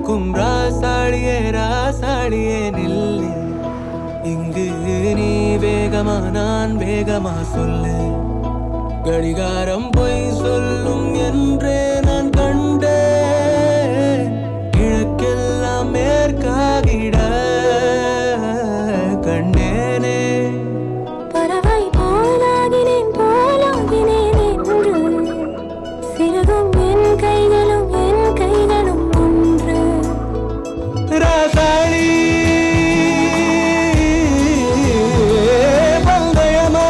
மணக்கும் ராசாடியே ராசாடியே நில்லு இங்கு நீ வேகமா நான் வேகமா சொல்லு கடிகாரம் பொய் சொல்லும் என்றே நான் கண்டேன் கிழக்கெல்லாம் மேற்காகிட கண்டேனே பறவை போலாகினேன் போலாகினேன் என்று சிறுகும் என் கைகளும் என் கைகளும் ஒன்று ராசாளி பந்தயமா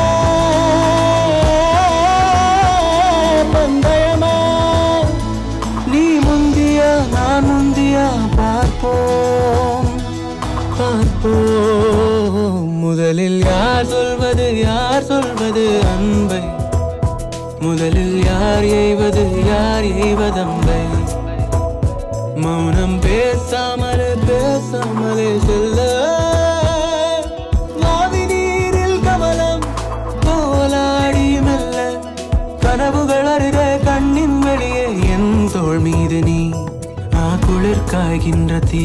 பந்தயமா நீ முந்தியா நான் முந்தியா பார்ப்போம் பார்ப்போம் முதலில் யார் சொல்வது யார் சொல்வது அன்பை முதலில் யார் எய்வது யார் எய்வதம்பை மௌனம் பேசாமலே பேசாமலே செல்ல மாவி நீரில் கமலம் போலாடி மெல்ல கனவுகள் அருக கண்ணின் வெளியே என் தோள் மீது நீ ஆ குளிர் காய்கின்ற தீ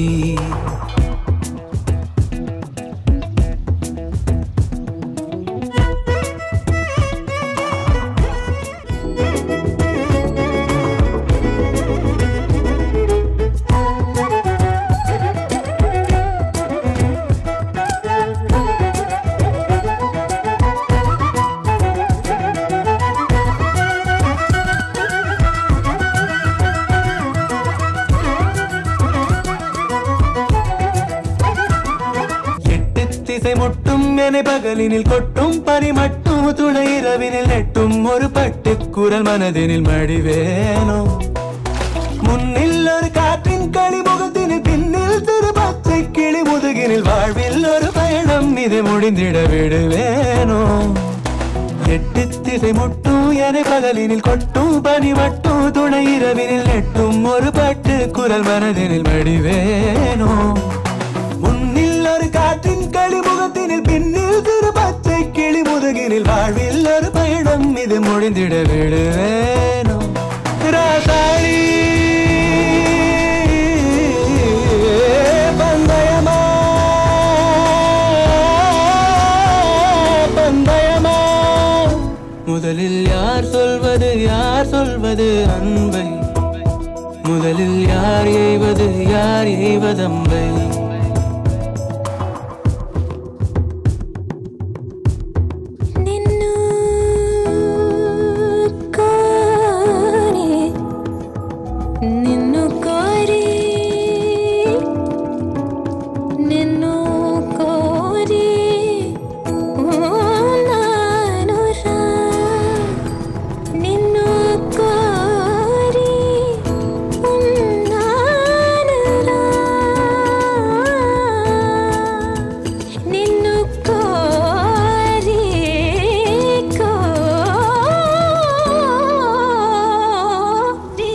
எட்டு திசை முட்டும் என பகலினில் கொட்டும் பனி மட்டும் துணை இரவினில் நெட்டும் ஒரு பட்டு குரல் மனதினில் மடிவேனோ முன்னில் ஒரு காற்றின் களி முகத்தினில் பின்னில் திரு பச்சை கிளி முதுகினில் வாழ்வில் ஒரு பயணம் இது முடிந்திட விடுவேனோ எட்டு திசை முட்டும் என பகலினில் கொட்டும் பனி மட்டும் துணை இரவினில் நெட்டும் ஒரு பட்டு குரல் மனதினில் மடிவேனோ முன்னில் ஒரு காற்றின் களி முகத்தினில் பின்னில் திரு பச்சை கிளி முதுகினில் வாழ்வில் ஒரு பயணம் இது முடிந்திட விடுவேனோ ராசாளி பந்தயமா பந்தயமா முதலில் யார் சொல்வது யார் சொல்வது அன்பை முதலில் யார் எய்வது யார் எய்வதம்பை నిన్ను కోరి నిన్ను కోరి నిన్ను కోరి ఉన్నానురా నిన్ను కోరి ఉన్నానురా నిన్ను కోరి కోరి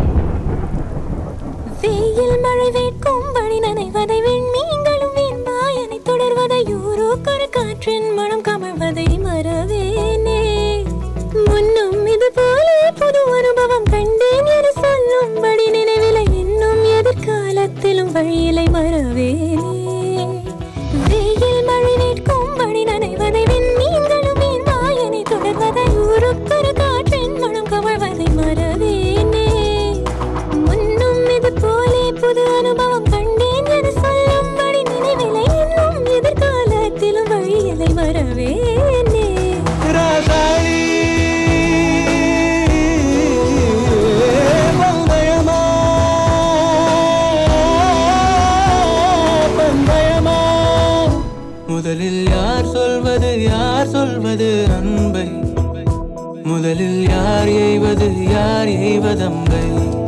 வெயில் மழை வேட்கும் வழி நனைவதை விண்மீன்களும் வீண்மாயனை தொடர்வதை யூரோக்கொரு காற்றின் மனம் கமழ்வதை மறவேனே முன்னும் இது போல புது அனுபவம் கண்டேன் என சொல்லும்படி நினைவிலை இன்னும் எதிர்காலத்திலும் வழியிலை மறவேனே வெயில் மழை வேட்கும் வழி நனைவதை விண்மீன்களும் வீண்மாயனை தொடர்வதை யூரோக்கொரு காற்றின் மனம் கமழ்வதை மறவேனே முன்னும் இது போலே புது அனுபவம் கண்டேன் என சொல்லும்படி நினைவிலை இன்னும் எதிர்காலத்திலும் வழியிலை வரவேனே ராசாளி பந்தயமா பந்தயமா முதலில் யார் சொல்வது யார் சொல்வது அன்பை முதலில் யார் எய்வது யார் எய்வதம்பை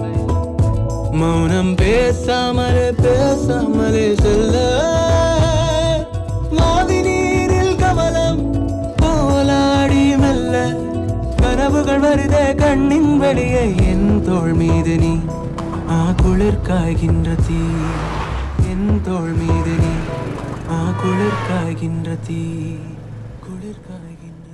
மௌனம் பேசாமலே பேசாமலே செல்ல மாவி நீரில் கமலம் போலாடி மெல்ல கனவுகள் வருதே கண்ணின் வெளியே என் தோள் மீது நீ ஆ குளிர் காய்கின்ற தீ என் தோள் மீது நீ ஆ குளிர் காய்கின்ற தீ குளிர் காய்கின்ற